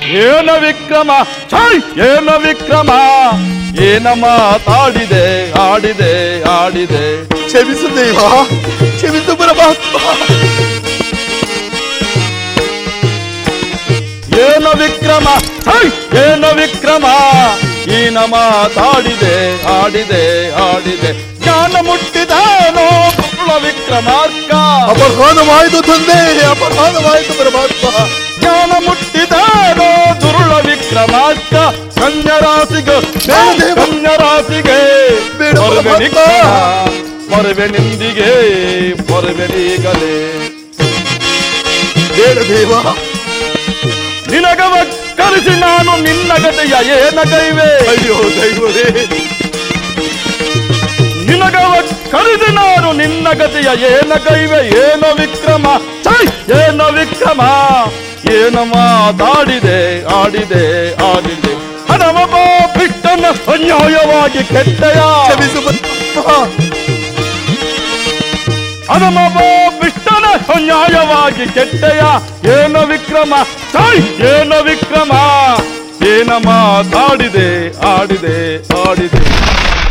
ಏನ ವಿಕ್ರಮ ಛೈ ಏನ ವಿಕ್ರಮ ಏನ ಮಾತಾಡಿದೆ ಆಡಿದೆ ಆಡಿದೆ ಕ್ಷಮಿಸು ದೇವ ಕ್ಷಮಿಸು ಪರಮಾತ್ಮ ಏನ ವಿಕ್ರಮ ಛೈ ಏನ ವಿಕ್ರಮ ಏನ ಮಾತಾಡಿದೆ ಆಡಿದೆ ಆಡಿದೆ ಜ್ಞಾನ ಮುಟ್ಟಿದಾನೋ ಕುರುಳ ವಿಕ್ರಮಾರ್ಕ ಅಪಘಾತವಾಯಿತು ತಂದೆ ಅಪಘಾತವಾಯಿತು ಪರಮಾತ್ಮ ಜ್ಞಾನ ಮುಟ್ಟಿದಾನೋ ದುರುಳ ವಿಕ್ರಮಾರ್ಕ ಕನ್ಯರಾಸಿಗೆ ಬೇಡ. ಕನ್ಯರಾಸಿಗೆ ಬೇಡ, ಪೊರವೆ ಭಗವಂತ. ನಿಕ್ಕಿನ, ಪೊರವೆ ನಿಂದಿಗೆ ಪೊರವೆ ನೀಗಲೇ ಬೇಡ ದೇವ ನಿನಗವ ಕರೆಸಿ ನಾನು ನಿನ್ನ ಗತೆಯ ಏನ ಕೈವೆ ಅಯ್ಯೋ ದೈವವೇ ನಿನಗವ ಕರೆಸಿ ನಾನು ನಿನ್ನ ಗತೆಯ ಏನ ಕೈವೆ ಏನ ವಿಕ್ರಮ ಛೈ ಏನ ವಿಕ್ರಮ ಏನ ಮಾತಾಡಿದೆ ಆಡಿದೆ ಆಡಿದೆ ಹಣಮ ಬಿಟ್ಟನ ಅನ್ಯಾಯವಾಗಿ ಕೆಟ್ಟಯ ಕ್ಷಮಿಸು ಪರಮಾತ್ಮ ಹಣಮ ಬಿಟ್ಟನ ಅನ್ಯಾಯವಾಗಿ ಕೆಟ್ಟಯ ಏನ ವಿಕ್ರಮ ಛೈ ಏನ ವಿಕ್ರಮ ಏನ ಮಾತಾಡಿದೆ ಆಡಿದೆ ಆಡಿದೆ